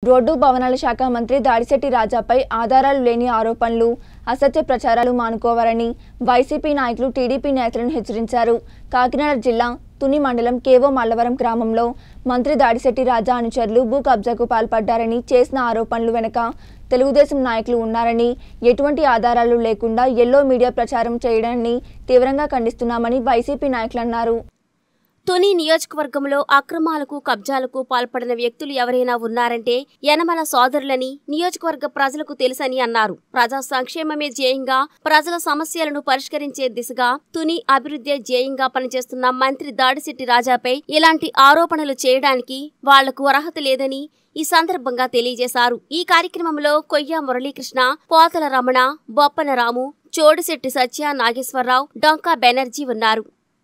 road భవనాల శాఖ మంత్రి దాడిశెట్టి రాజాపై ఆధారాలు లేని ఆరోపణలు అసత్య ప్రచారాలు మానుకోవాలని వైసీపీ నాయకులు టీడీపీ నేతలను హెచ్చరించారు కాకినాడ జిల్లా తుని మండలం కేవో మల్లవరం గ్రామంలో మంత్రి దాడిశెట్టి రాజా అనుచరులు భూ కబ్జాకు పాల్పడ్డారని చేసిన ఆరోపణలు వెనుక తెలుగుదేశం నాయకులు ఉన్నారని ఎటువంటి ఆధారాలు లేకుండా ఎల్లో మీడియా ప్రచారం చేయడాన్ని తీవ్రంగా ఖండిస్తున్నామని వైసీపీ నాయకులు అన్నారు తుని నియోజకవర్గంలో అక్రమాలకు కబ్జాలకు పాల్పడిన వ్యక్తులు ఎవరైనా ఉన్నారంటే యనమల సోదరులని నియోజకవర్గ ప్రజలకు తెలుసని అన్నారు ప్రజా సంక్షేమమే ధ్యేయంగా ప్రజల సమస్యలను పరిష్కరించే దిశగా తుని అభివృద్ధి ధ్యేయంగా పనిచేస్తున్న మంత్రి దాడిశెట్టి రాజాపై ఇలాంటి ఆరోపణలు చేయడానికి వాళ్లకు అర్హత లేదని ఈ సందర్భంగా తెలియజేశారు ఈ కార్యక్రమంలో కొయ్య మురళీకృష్ణ పోతల రమణ బొప్పన రాము చోడిశెట్టి సత్య నాగేశ్వరరావు డొంకా బెనర్జీ ఉన్నారు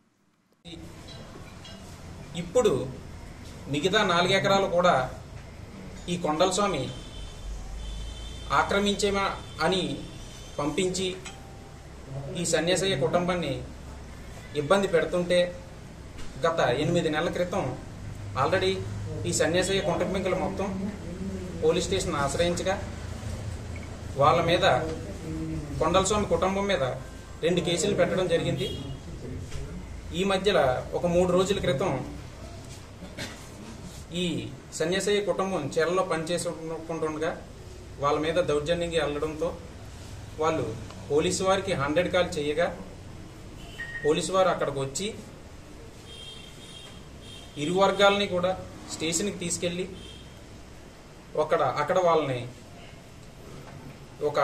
ఇప్పుడు మిగతా నాలుగు ఎకరాలు కూడా ఈ కొండల స్వామి ఆక్రమించేమా అని పంపించి ఈ సన్యాసయ్య కుటుంబాన్ని ఇబ్బంది పెడుతుంటే గత ఎనిమిది నెలల క్రితం ఆల్రెడీ ఈ సన్యాసయ్య కుంటపింకలు మొత్తం పోలీస్ స్టేషన్ ఆశ్రయించగా వాళ్ళ మీద కొండల స్వామి కుటుంబం మీద రెండు కేసులు పెట్టడం జరిగింది ఈ మధ్యలో ఒక మూడు రోజుల క్రితం ఈ సన్యాసయ్య కుటుంబం చెరలో పనిచేసుకుంటుండగా వాళ్ళ మీద దౌర్జన్యంగా వెళ్ళడంతో వాళ్ళు పోలీసు వారికి హండ్రెడ్ కాల్ చేయగా పోలీసు వారు అక్కడికి వచ్చి ఇరు వర్గాలని కూడా స్టేషన్కి తీసుకెళ్ళి అక్కడ అక్కడ వాళ్ళని ఒక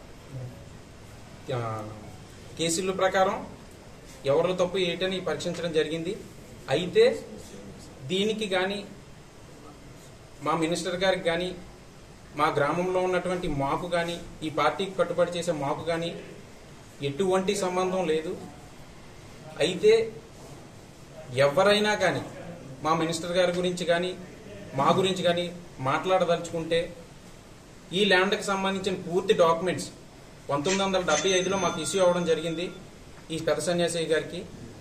ఆ, కేసుల ప్రకారం ఎవరిలో తప్పు ఏంటని పరీక్షించడం జరిగింది అయితే దీనికి కానీ మా మినిస్టర్ గారికి కానీ మా గ్రామంలో ఉన్నటువంటి మాకు కానీ ఈ పార్టీకి కట్టుబడి చేసే మాకు కానీ ఎటువంటి సంబంధం లేదు అయితే ఎవరైనా కానీ మా మినిస్టర్ గారి గురించి కానీ మా గురించి కానీ మాట్లాడదలుచుకుంటే ఈ ల్యాండ్కి సంబంధించిన పూర్తి డాక్యుమెంట్స్ పంతొమ్మిది వందల డెబ్బై ఐదులో మాకు ఇష్యూ అవ్వడం జరిగింది ఈ పెద్ద సన్యాసి గారికి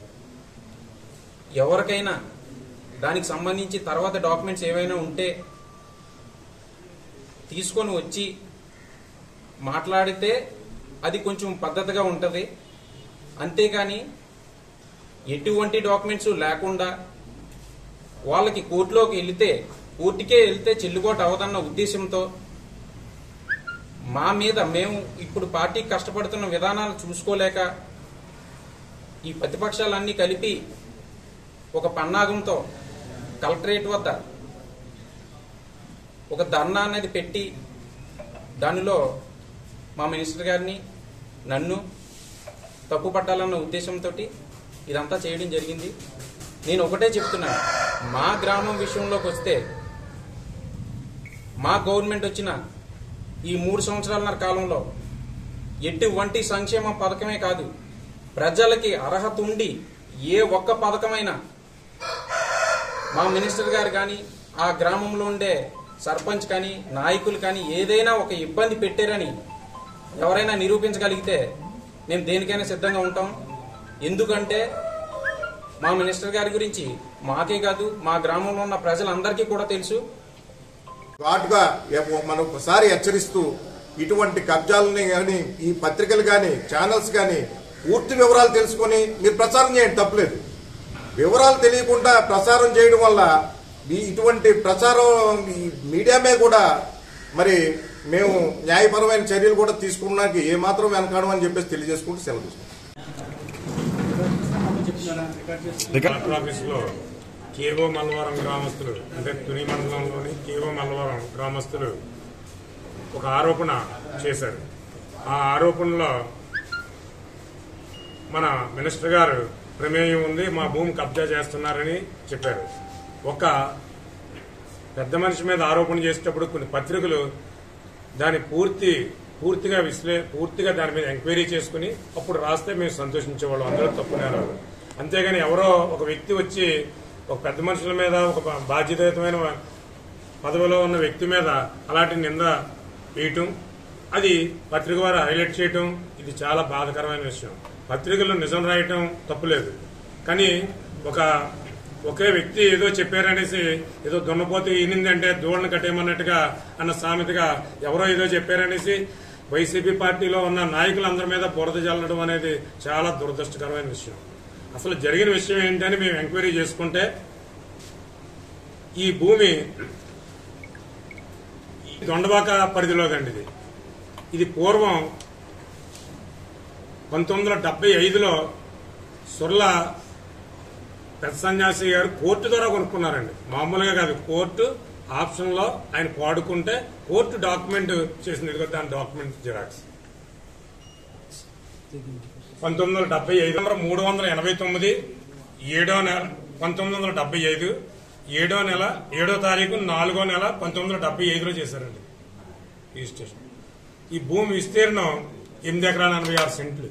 ఎవరికైనా దానికి సంబంధించి తర్వాత డాక్యుమెంట్స్ ఏవైనా ఉంటే తీసుకొని వచ్చి మాట్లాడితే అది కొంచెం పద్ధతిగా ఉంటుంది అంతేకాని ఎటువంటి డాక్యుమెంట్స్ లేకుండా వాళ్ళకి కోర్టులోకి వెళితే కోర్టుకే వెళ్తే చెల్లుబాటు అవదన్న ఉద్దేశంతో మా మీద మేము ఇప్పుడు పార్టీకి కష్టపడుతున్న విధానాలు చూసుకోలేక ఈ ప్రతిపక్షాలన్నీ కలిపి ఒక పన్నాగంతో కలెక్టరేట్ వద్ద ఒక ధర్నా అనేది పెట్టి దానిలో మా మినిస్టర్ గారిని నన్ను తప్పు పట్టాలన్న ఉద్దేశంతో ఇదంతా చేయడం జరిగింది నేను ఒకటే చెప్తున్నాను మా గ్రామం విషయంలోకి వస్తే మా గవర్నమెంట్ వచ్చిన ఈ మూడు సంవత్సరాలన్నర కాలంలో ఎటువంటి సంక్షేమ పథకమే కాదు ప్రజలకి అర్హత ఉండి ఏ ఒక్క పథకమైనా మా మినిస్టర్ గారు కానీ ఆ గ్రామంలో ఉండే సర్పంచ్ కానీ నాయకులు కానీ ఏదైనా ఒక ఇబ్బంది పెట్టారని ఎవరైనా నిరూపించగలిగితే మేము దేనికైనా సిద్ధంగా ఉంటాం ఎందుకంటే మా మినిస్టర్ గారి గురించి మాకే కాదు మా గ్రామంలో ఉన్న ప్రజలందరికీ కూడా తెలుసు ఘాటుగా ఎ- మనం ఒకసారి హెచ్చరిస్తూ ఇటువంటి కబ్జాలని కానీ ఈ పత్రికలు కానీ ఛానల్స్ కానీ పూర్తి వివరాలు తెలుసుకొని మీరు ప్రచారం చేయండి తప్పలేదు వివరాలు తెలియకుండా ప్రచారం చేయడం వల్ల ఈ ఇటువంటి ప్రచారం ఈ మీడియా మీద కూడా మరి మేము న్యాయపరమైన చర్యలు కూడా తీసుకున్నాకి ఏమాత్రం వెనకాడం అని చెప్పేసి తెలియజేసుకుంటూ సెలవు తీసుకుంటాం కలెక్టర్ ఆఫీసులో కేవో మల్లవరం గ్రామస్తులు అంటే తుని మండలంలోని కేవో మల్లవరం గ్రామస్తులు ఒక ఆరోపణ చేశారు ఆ ఆరోపణలో మన మినిస్టర్ గారు ప్రమేయం ఉంది మా భూమి కబ్జా చేస్తున్నారని చెప్పారు ఒక పెద్ద మనిషి మీద ఆరోపణ చేసేటప్పుడు కొన్ని పత్రికలు దాని పూర్తి పూర్తిగా విశ్లే పూర్తిగా దాని మీద ఎంక్వైరీ చేసుకుని అప్పుడు రాస్తే మేము సంతోషించేవాళ్ళం అందులో తప్పునేరారు అంతేగాని ఎవరో ఒక వ్యక్తి వచ్చి ఒక పెద్ద మనుషుల మీద ఒక బా- బాధ్యతాయుతమైన పదవిలో ఉన్న వ్యక్తి మీద అలాంటి నింద వేయటం అది పత్రిక వారు హైలైట్ చేయటం ఇది చాలా బాధాకరమైన విషయం పత్రికల్లో నిజం రాయటం తప్పులేదు కానీ ఒక ఒకే వ్యక్తి ఏదో చెప్పారనేసి ఏదో దున్నపోతు ఈనిందంటే దూడను కట్టేయమన్నట్టుగా అన్న సామెతగా ఎవరో ఏదో చెప్పారనేసి వైసీపీ పార్టీలో ఉన్న నాయకులందరి మీద బురద జల్లడం అనేది చాలా దురదృష్టకరమైన విషయం అసలు జరిగిన విషయం ఏంటని మేము ఎంక్వైరీ చేసుకుంటే ఈ భూమి ఈ దొండబాక పరిధిలోదండి ఇది ఇది పూర్వం పంతొమ్మిది వందల డెబ్బై ఐదులో సుర్ల పెద్ద సన్యాసి గారు కోర్టు ద్వారా కొనుక్కున్నారండి మామూలుగా కాదు కోర్టు ఆప్షన్ లో ఆయన పాడుకుంటే కోర్టు డాక్యుమెంట్ చేసింది ఇదిగో దాని డాక్యుమెంట్ జిరాక్స్ పంతొమ్మిది వందల డెబ్బై ఐదు మూడు వందల ఎనభై తొమ్మిది ఏడో నెల పంతొమ్మిది వందల డెబ్బై ఐదు ఏడో నెల ఏడో తారీఖు నాలుగో నెల పంతొమ్మిది వందల డెబ్బై ఐదులో చేశారండి రిజిస్ట్రేషన్ ఈ భూమి విస్తీర్ణం ఎనిమిది ఎకరాల ఎనభై ఆరు సెంట్లు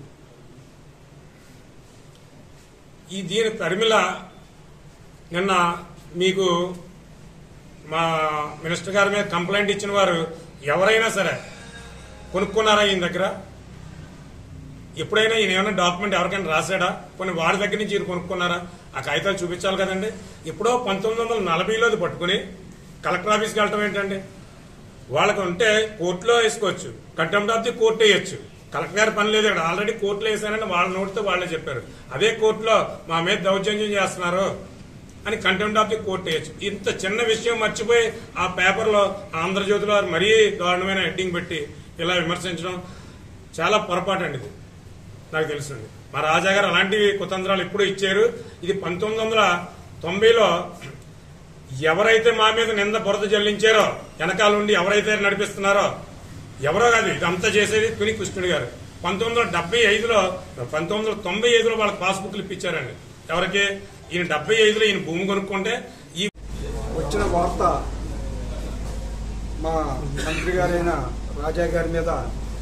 ఈ దీని తరిమిల నిన్న మీకు మా మినిస్టర్ గారి మీద కంప్లైంట్ ఇచ్చిన వారు ఎవరైనా సరే కొనుక్కున్నారా ఈయన దగ్గర ఎప్పుడైనా ఈయన ఏమైనా డాక్యుమెంట్ ఎవరికైనా రాశాడా కొన్ని వారి దగ్గర నుంచి ఈయన కొనుక్కున్నారా ఆ కాగితాలు చూపించాలి కదండి ఎప్పుడో పంతొమ్మిది వందల నలభైలోది పట్టుకుని కలెక్టర్ ఆఫీస్కి వెళ్ళటం ఏంటండి వాళ్ళకు ఉంటే కోర్టులో వేసుకోవచ్చు కంటెంప్ట్ ఆఫ్ ది కోర్టు వేయచ్చు కలెక్టర్ గారి పని లేదు ఇక్కడ ఆల్రెడీ కోర్టులో వేసానని వాళ్ళ నోటితో వాళ్ళే చెప్పారు అదే కోర్టులో మా మీద దౌర్జన్యం చేస్తున్నారు అని కంటెంప్ట్ ఆఫ్ ది కోర్టు వేయచ్చు ఇంత చిన్న విషయం మర్చిపోయి ఆ పేపర్లో ఆంధ్రజ్యోతిలో మరీ దారుణమైన హెడ్డింగ్ పెట్టి ఇలా విమర్శించడం చాలా పొరపాటు అండి ఇది నాకు తెలుసండి మా రాజా గారు అలాంటివి కుతంత్రాలు ఎప్పుడు ఇచ్చారు ఇది పంతొమ్మిది వందల తొంభైలో ఎవరైతే మా మీద నింద బురద జల్లించారో వెనకాల నుండి ఎవరైతే నడిపిస్తున్నారో ఎవరో కాదు ఇదంతా చేసేది తుని కృష్ణుడు గారు పంతొమ్మిది వందల డెబ్బై ఐదులో పంతొమ్మిది వందల తొంభై ఐదులో వాళ్ళకి పాస్బుక్లు ఇప్పించారండి ఎవరికి ఈయన డెబ్బై ఐదులో ఈయన భూమి కొనుక్కుంటే ఈ వచ్చిన వార్త మా మంత్రి గారైన రాజా గారి మీద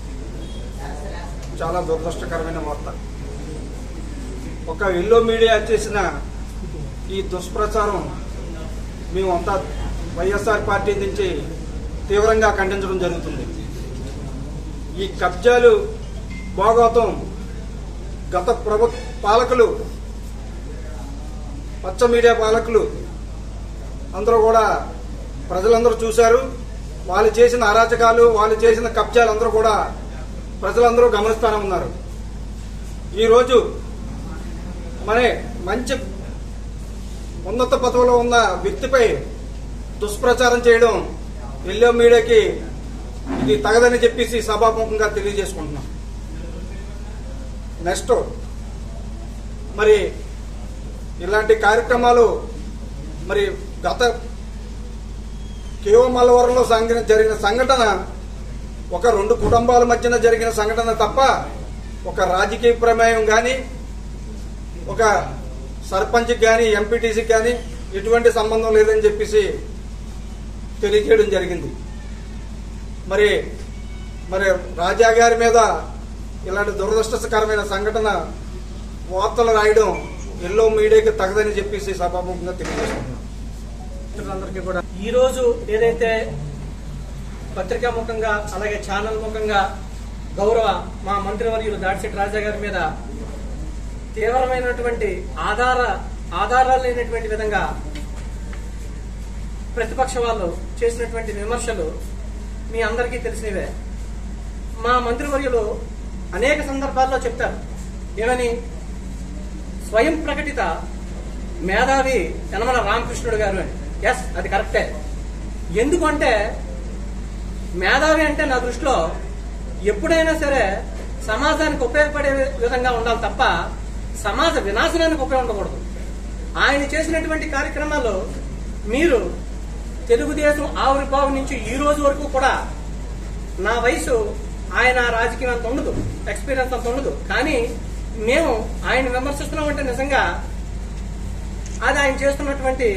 చాలా దురదృష్టకరమైన వార్త ఒక ఎల్లో మీడియా చేసిన ఈ దుష్ప్రచారం మేమంతా వైఎస్ఆర్ పార్టీ నుంచి తీవ్రంగా ఖండించడం జరుగుతుంది ఈ కబ్జాలు భోగవతం గత ప్రభుత్వ పాలకులు పచ్చ మీడియా పాలకులు అందరూ కూడా ప్రజలందరూ చూశారు వాళ్ళు చేసిన అరాచకాలు వాళ్ళు చేసిన కబ్జాలు అందరూ కూడా ప్రజలందరూ గమనిస్తానే ఉన్నారు ఈరోజు మరి మంచి ఉన్నత పదవిలో ఉన్న వ్యక్తిపై దుష్ప్రచారం చేయడం ఎల్లో మీడియాకి ఇది తగదని చెప్పేసి సభాముఖంగా తెలియజేసుకుంటున్నాం నెక్స్ట్ మరి ఇలాంటి కార్యక్రమాలు మరి గత కేవ మల్లవరంలో సంఘ- జరిగిన సంఘటన ఒక రెండు కుటుంబాల మధ్యన జరిగిన సంఘటన తప్ప ఒక రాజకీయ ప్రమేయం కానీ ఒక సర్పంచ్కి కానీ ఎంపీటీసీకి కానీ ఎటువంటి సంబంధం లేదని చెప్పేసి తెలియజేయడం జరిగింది మరి మరి రాజా గారి మీద ఇలాంటి దురదృష్టకరమైన సంఘటన వార్తలు రాయడం ఎల్లో మీడియాకి తగదని చెప్పేసి సభాముఖంగా తెలియజేస్తున్నాం మిత్రులందరికీ కూడా ఈ రోజు ఏదైతే పత్రికా ముఖంగా అలాగే ఛానల్ ముఖంగా గౌరవ మా మంత్రివర్యులు దాడిశెట్టి రాజా గారి మీద తీవ్రమైనటువంటి ఆధార ఆధారాలు లేనటువంటి విధంగా ప్రతిపక్ష వాళ్ళు చేసినటువంటి విమర్శలు మీ అందరికీ తెలిసినవే మా మంత్రివర్యులు అనేక సందర్భాల్లో చెప్తారు ఏమని స్వయం ప్రకటిత మేధావి యనమల రామకృష్ణుడు గారు అని ఎస్ అది కరెక్టే ఎందుకంటే మేధావి అంటే నా దృష్టిలో ఎప్పుడైనా సరే సమాజానికి ఉపయోగపడే విధంగా ఉండాలి తప్ప సమాజ వినాశనానికి ఉపయోగపడకూడదు ఆయన చేసినటువంటి కార్యక్రమాలు మీరు తెలుగుదేశం ఆవిర్భావం నుంచి ఈ రోజు వరకు కూడా నా వయసు ఆయన రాజకీయం అంత ఉండదు ఎక్స్పీరియన్స్ అంత ఉండదు కానీ మేము ఆయన విమర్శిస్తున్నామంటే నిజంగా అది ఆయన చేస్తున్నటువంటి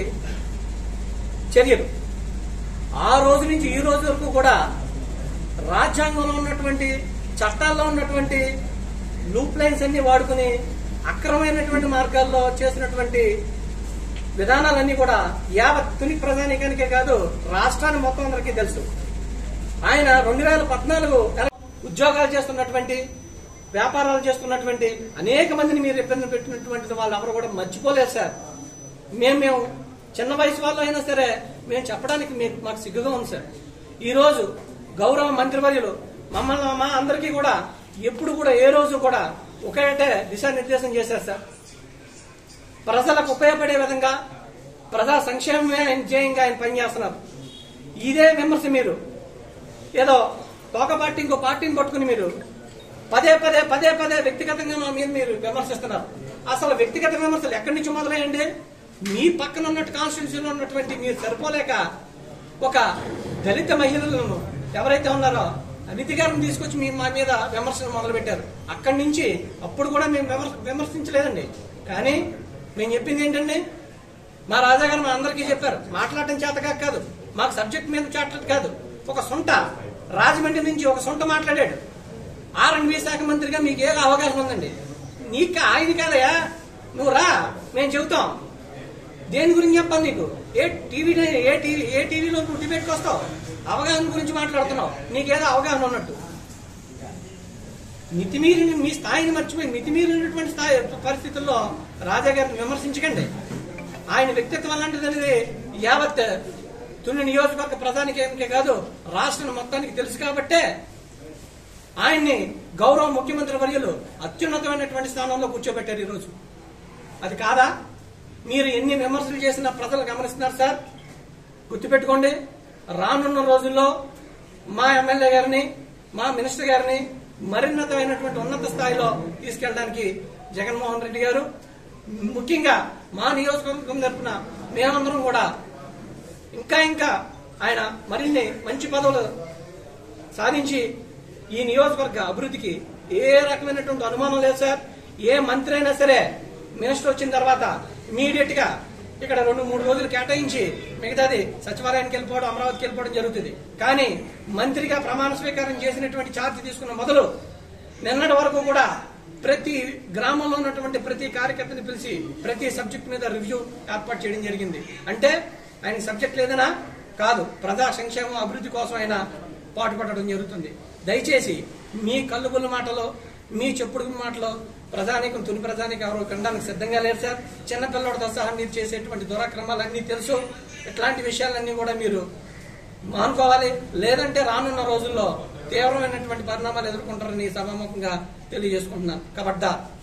చర్యలు ఆ రోజు నుంచి ఈ రోజు వరకు కూడా రాజ్యాంగంలో ఉన్నటువంటి చట్టాల్లో ఉన్నటువంటి లూప్ లైన్స్ అన్ని వాడుకుని అక్రమైనటువంటి మార్గాల్లో చేసినటువంటి విధానాలన్నీ కూడా యావత్ తుని ప్రజానికానికే కాదు రాష్ట్రాన్ని మొత్తం అందరికీ తెలుసు ఆయన రెండు వేల పద్నాలుగు ఉద్యోగాలు చేస్తున్నటువంటి వ్యాపారాలు చేస్తున్నటువంటి అనేక మందిని మీరు ఇబ్బంది పెట్టినటువంటి వాళ్ళు ఎవరు కూడా మర్చిపోలేదు సార్ మేము మేము చిన్న వయసు వాళ్ళు అయినా సరే మేము చెప్పడానికి మీకు మాకు సిగ్గుగా ఉంది సార్ ఈ రోజు గౌరవ మంత్రివర్యులు మమ్మల్ని మా అందరికీ కూడా ఎప్పుడు కూడా ఏ రోజు కూడా ఒకటే దిశానిర్దేశం చేశారు సార్ ప్రజలకు ఉపయోగపడే విధంగా ప్రజా సంక్షేమమే ఆయన ధ్యేయంగా ఆయన పనిచేస్తున్నారు ఇదే విమర్శ మీరు ఏదో ఒక పార్టీ ఇంకో పార్టీని పట్టుకుని మీరు పదే పదే పదే పదే వ్యక్తిగతంగా మా మీద మీరు విమర్శిస్తున్నారు అసలు వ్యక్తిగత విమర్శలు ఎక్కడి నుంచి మొదలయ్యండి మీ పక్కన ఉన్నట్టు కాన్స్టిట్యూన్సీలో ఉన్నటువంటి మీరు సరిపోలేక ఒక దళిత మహిళలను ఎవరైతే ఉన్నారో అనితి గారిని తీసుకొచ్చి మీ మా మీద విమర్శలు మొదలు పెట్టారు అక్కడి నుంచి అప్పుడు కూడా మేము విమర్శ విమర్శించలేదండి కానీ మేము చెప్పింది ఏంటండి మా రాజా గారు మా అందరికీ చెప్పారు మాట్లాడటం చేతగా కాదు మాకు సబ్జెక్ట్ మీద చాటలేదు కాదు ఒక సొంట రాజమండ్రి నుంచి ఒక సొంట మాట్లాడాడు ఆర్ అండ్ బి శాఖ మంత్రిగా మీకు ఏ అవగాహన ఉందండి నీకు ఆయన కాదయా నువ్వు రా మేము చెబుతాం దేని గురించి చెప్పాలి నీకు ఏ టీవీ ఏ టీవీ ఏ టీవీలో నువ్వు డిబేట్కి వస్తావు అవగాహన గురించి మాట్లాడుతున్నావు నీకేదో అవగాహన ఉన్నట్టు మితిమీరిన మీ స్థాయిని మర్చిపోయి మితిమీరినటువంటి స్థాయి పరిస్థితుల్లో రాజా గారిని విమర్శించకండి ఆయన వ్యక్తిత్వం అలాంటిది అనేది యావత్ తుని నియోజకవర్గ ప్రధానికే కాదు రాష్ట్రం మొత్తానికి తెలుసు కాబట్టే ఆయన్ని గౌరవ ముఖ్యమంత్రి వర్యులు అత్యున్నతమైనటువంటి స్థానంలో కూర్చోబెట్టారు ఈరోజు అది కాదా మీరు ఎన్ని విమర్శలు చేసినా ప్రజలు గమనిస్తున్నారు సార్ గుర్తుపెట్టుకోండి రానున్న రోజుల్లో మా ఎమ్మెల్యే గారిని మా మినిస్టర్ గారిని మరిన్నతమైనటువంటి ఉన్నత స్థాయిలో తీసుకెళ్ళడానికి జగన్మోహన్ రెడ్డి గారు ముఖ్యంగా మా నియోజకవర్గం తరఫున మేమందరం కూడా ఇంకా ఇంకా ఆయన మరిన్ని మంచి పదవులు సాధించి ఈ నియోజకవర్గ అభివృద్ధికి ఏ రకమైనటువంటి అనుమానం లేదు సార్ ఏ మంత్రి అయినా సరే మినిస్టర్ వచ్చిన తర్వాత ఇమీడియట్ గా ఇక్కడ రెండు మూడు రోజులు కేటాయించి మిగతాది సచివాలయానికి వెళ్ళిపోవడం అమరావతికి వెళ్ళిపోవడం జరుగుతుంది కానీ మంత్రిగా ప్రమాణ స్వీకారం చేసినటువంటి ఛార్జ్ తీసుకున్న మొదలు నిన్నటి వరకు కూడా ప్రతి గ్రామంలో ఉన్నటువంటి ప్రతి కార్యకర్తని పిలిచి ప్రతి సబ్జెక్ట్ మీద రివ్యూ ఏర్పాటు చేయడం జరిగింది అంటే ఆయన సబ్జెక్ట్ లేదనా కాదు ప్రజా సంక్షేమం అభివృద్ధి కోసం ఆయన పాటుపడడం జరుగుతుంది దయచేసి మీ కల్లుబుల్ల మాటలో మీ చెప్పుడు మాటలో ప్రజానీకం తుని ప్రజానికి ఎవరు వినడానికి సిద్ధంగా లేరు సార్ చిన్నపిల్లడితో సహా మీరు చేసేటువంటి దురాక్రమాలన్నీ తెలుసు ఇట్లాంటి విషయాలన్నీ కూడా మీరు మానుకోవాలి లేదంటే రానున్న రోజుల్లో తీవ్రమైనటువంటి పరిణామాలు ఎదుర్కొంటారని సభాముఖంగా తెలియజేసుకుంటున్నాను కబడ్డా